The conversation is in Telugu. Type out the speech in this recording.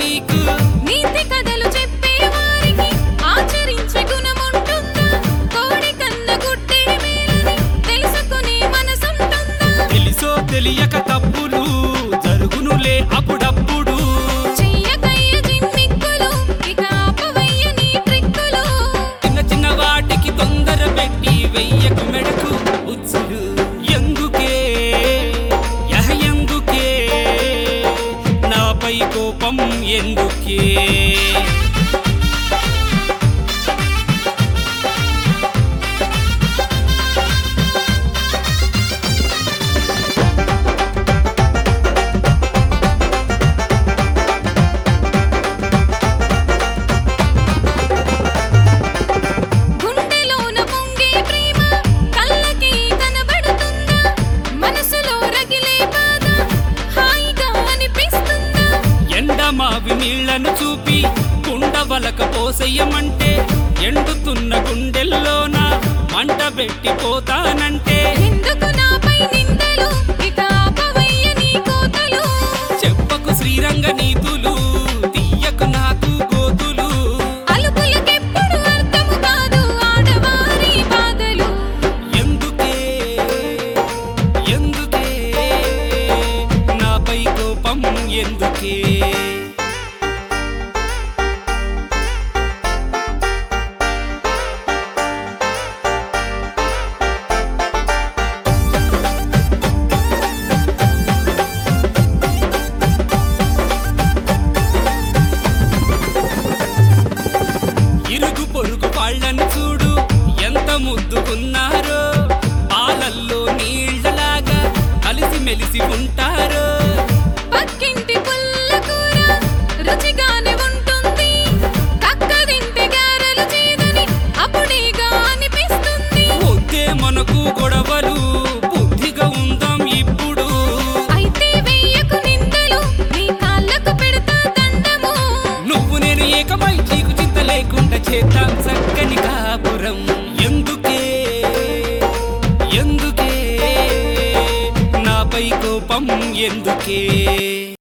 నీకు నీతి కథలు చెప్పే వారికి ఆచరించే గుణముంటుందా కోడి కన్న గుడ్డే మేలని తెలుసుకునే మనసుంటుందా తెలిసో తెలియక తప్పులు జరుగునులే అప్పుడప్పుడు చెయ్యకయ్య జిమ్మిక్కులు ఇక ఆపవయ్య నీ ట్రిక్కులు చిన్న చిన్న వాటికి తొందర పెట్టి వెయ్యకు మెడకు ఉచ్చులు ఎందుకే యహ ఎందుకే నాపై కోపం ఎందుకే గుండెలోన పొంగే ప్రేమ కళ్ళకి కనబడుతుందా మనసులో రగిలే బాధ హాయిగా అనిపిస్తుందా ఎండమావి నీళ్లను చూపి కుండ వలక పోసెయ్యమంటే ఎండుతున్న గుండెల్లోన మంట పెట్టిపోతానంటే ఎందుకు నాపై నిందలు ఇక ఆపవయ్య నీ కోతలు చెప్పకు శ్రీరంగ నీతులు తీయకు నాకు గోతులు అలుపులకెప్పుడు అర్థము కాదు ఆడవారి బాధలు ఎందుకే ఎందుకే నాపై కోపం ఎందుకే ఇరుగు పొరుగు వాళ్ళని చూడు ఎంత ముద్దుకున్నారో పాలల్లో నీళ్లలాగా కలిసి మెలిసి ఉంటారో పక్కింటి పుల్ల కూర రుచిగానే ఉంటుంది కక్క తింటే గారెలు చేయదని అప్పుడేగా అనిపిస్తుంది వద్దే మనకు గొడవలు బుద్ధిగా ఉందాం ఇప్పుడు అయితే వెయ్యకు నిందలు నీ కాళ్ళకు పెడతా దండము నువ్వు నేను ఏకమై చీకు చింత లేకుండా చేద్దాం చక్కని కాపురం ఎందుకే ఎందుకే నాపై కోపం ఎందుకే